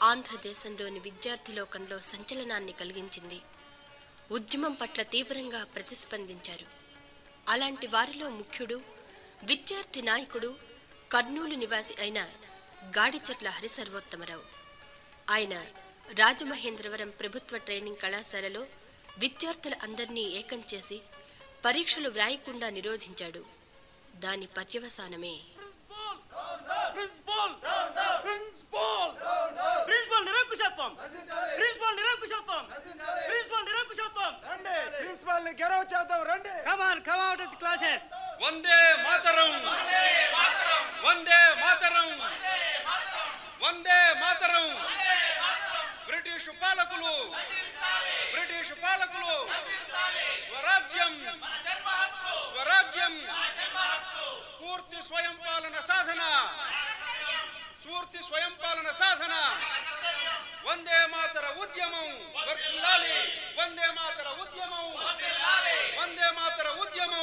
ఆంధ్రదేశంలోని విద్యార్థి లోకంలో సంచలనాన్ని కలిగించింది ఉద్యమం పట్ల తీవ్రంగా ప్రతిస్పందించారు అలాంటి వారిలో ముఖ్యుడు విద్యార్థి నాయకుడు కర్నూలు నివాసి అయిన గాడిచెట్ల హరిసర్వోత్తమరావు ఆయన రాజమహేంద్రవరం ప్రభుత్వ ట్రైనింగ్ కళాశాలలో విద్యార్థుల అందరినీ ఏకం చేసి పరీక్షలు వ్రాయకుండా నిరోధించాడు దాని పర్యవసానమే ప్రిన్సిపాల్ ప్రిన్సిపాల్ ప్రిన్సిపాల్ నిరంకుశత్వం ప్రిన్సిపాల్ నిరంకుశత్వం ప్రిన్సిపాల్ నిరంకుశత్వం రండి ప్రిన్సిపాల్ ని గెరవ్ చేద్దాం రండి come on come out of the classes Vande Mataram Vande Mataram Vande Mataram British పాలకులు బ్రిటిష్ పాలకులు స్వరాజ్యం స్వరాజ్యం పూర్తి స్వయం పాలన సాధన పూర్తి స్వయం పాలన సాధన వందే మాతర ఉద్యమం వర్ధిల్లాలి వందే మాతర ఉద్యమం వందే మాతర ఉద్యమం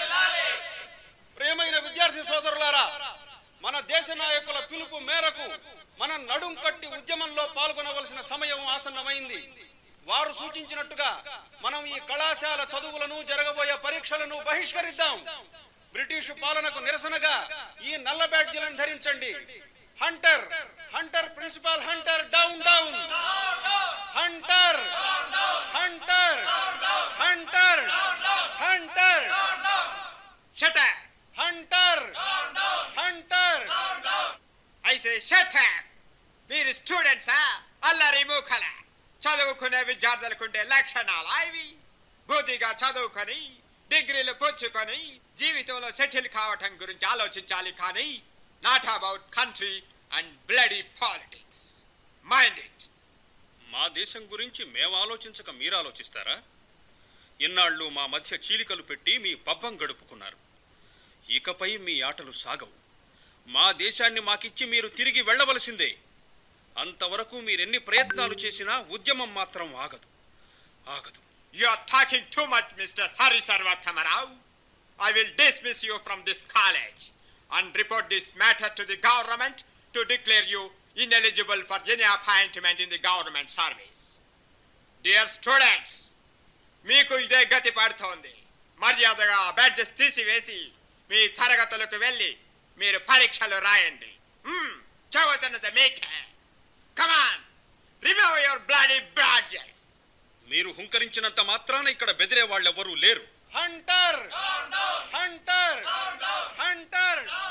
ప్రియమైన విద్యార్థి సోదరులారా మన దేశ నాయకుల పిలుపు మేరకు మన నడుం కట్టి ఉద్యమంలో పాల్గొనవలసిన సమయం ఆసన్నమైంది వారు సూచించినట్టుగా మనం ఈ కళాశాల చదువులను జరగబోయే పరీక్షలను బహిష్కరిద్దాం బ్రిటిష్ పాలనకు నిరసనగా ఈ నల్ల బ్యాడ్జీలను ధరించండి hunter hunter principal hunter down down hunter hunter hunter hunter Shut up! Hunter hunter I say shut up! మీరు స్టూడెంట్సా అల్లరి మూకల చదువుకునే విద్యార్థులకుండే లక్షణాలు ఇవి బుద్ధిగా చదువుకొని డిగ్రీలు పుచ్చుకొని జీవితంలో సెటిల్ కావటం గురించి ఆలోచించాలి కానీ not about country and bloody politics mind it మా దేశం గురించి మేము ఆలోచించక మీరు ఆలోచిస్తారా ఇన్నాళ్ళు మా మధ్య చీలికలు పెట్టి మీ పబ్బం గడుపుకున్నారు ఇకపై మీ ఆటలు సాగవు మా దేశాన్ని మాకిచ్చి మీరు తిరిగి వెళ్ళవలసిందే అంతవరకు మీరెన్ని ప్రయత్నాలు చేసినా ఉద్యమం మాత్రం ఆగదు ఆగదు You are talking too much, Mr. Hari Sarvathamarao. I will dismiss you from this college and report this matter to the government to declare you ineligible for any appointment in the government service. Dear students, మీకు ఇదే గతి పడుతోంది మర్యాదగా badges తీసివేసి మీ తరగతులకు వెళ్ళి మీరు పరీక్షలు రాయండి చదువుతున్నది మీకే come on remove your bloody badges మీరు హుంకరించినంత మాత్రాన ఇక్కడ బెదిరే వాళ్ళెవరూ లేరు హంటర్ హంటర్ హంటర్